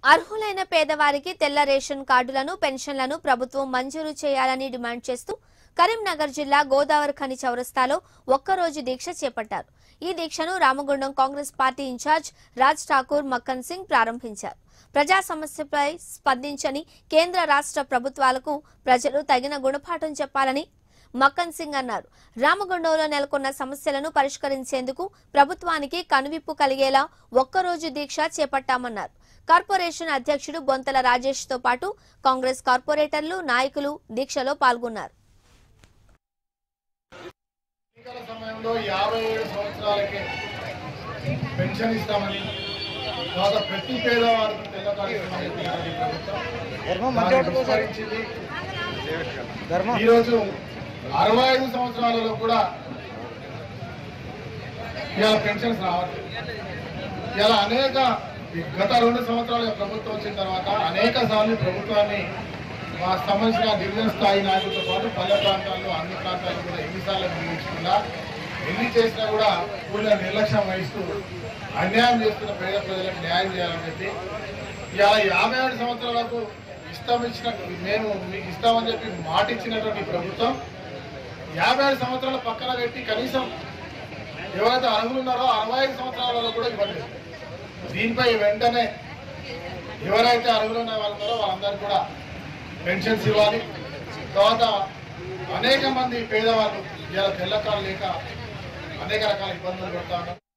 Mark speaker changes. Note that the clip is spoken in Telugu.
Speaker 1: అర్హులైన పేదవారికి తెల్ల రేషన్ కార్డులను పెన్షన్లను ప్రభుత్వం మంజూరు చేయాలని డిమాండ్ చేస్తూ కరీంనగర్ జిల్లా గోదావరి ఖని చౌరస్తాలో ఒక్కరోజు దీక్ష చేపట్టారు ఈ దీక్షను Ramagundam Congress party incharge Raj Thakur Makkan Singh ప్రారంభించారు ప్రజా సమస్యపై స్పందించని కేంద్ర రాష్ట్ర ప్రభుత్వాలకు ప్రజలు తగిన గుణపాఠం చెప్పాలని మక్కన్ సింగ్ అన్నారు రామగుండంలో నెలకొన్న సమస్యలను పరిష్కరించేందుకు ప్రభుత్వానికి కనువిప్పు కలిగేలా ఒక్కరోజు దీక్ష చేపట్టామన్నారు కార్పొరేషన్ అధ్యక్షుడు బొంతల రాజేష్ తో పాటు కాంగ్రెస్ కార్పొరేటర్లు నాయకులు దీక్షలో పాల్గొన్నారు
Speaker 2: ఎన్నికల సమయంలో యాభై ఏడు సంవత్సరాలకి పెన్షన్ ఇస్తామని తర్వాత ప్రతి పేదవారికి తెల్ల కార్యక్రమం పెట్టినటువంటి ప్రభుత్వం
Speaker 3: ధర్మం
Speaker 2: దాన్ని
Speaker 3: మంచిగా
Speaker 2: విస్మరించింది.
Speaker 3: ధర్మం
Speaker 2: ఈరోజు అరవై ఐదు సంవత్సరాలలో కూడా ఇవాళ పెన్షన్స్ రావట్లేదు ఇలా అనేక గత రెండు సంవత్సరాలుగా ప్రభుత్వం వచ్చిన తర్వాత అనేక సార్లు ప్రభుత్వాన్ని మా సంబంధించిన డివిజన్ స్థాయి నాయకులతో పాటు పల్లె ప్రాంతాల్లో అన్ని ప్రాంతాల్లో కూడా ఎన్నిసార్లు నిర్మించకుండా ఎన్ని చేసినా కూడా పూర్ణ నిర్లక్ష్యం వహిస్తూ అన్యాయం చేస్తున్న పేద ప్రజలకు న్యాయం చేయాలని చెప్పి ఇవాళ యాభై ఏడు సంవత్సరాలకు ఇస్తాం ఇచ్చిన మేము మీకు ఇస్తామని చెప్పి మాట ఇచ్చినటువంటి ప్రభుత్వం యాభై ఏడు సంవత్సరాల పక్కన పెట్టి కనీసం ఎవరైతే అర్హులు ఉన్నారో అరవై ఐదు సంవత్సరాలలో కూడా ఇవ్వలేదు దీనిపై వెంటనే ఎవరైతే అర్హులు ఉన్న వాళ్ళు ఉన్నారో వాళ్ళందరికీ కూడా పెన్షన్స్ ఇవ్వాలి తర్వాత అనేక మంది పేదవాళ్ళు ఇలా తెల్లకాలు లేక అనేక రకాల ఇబ్బందులు పడతా ఉన్నారు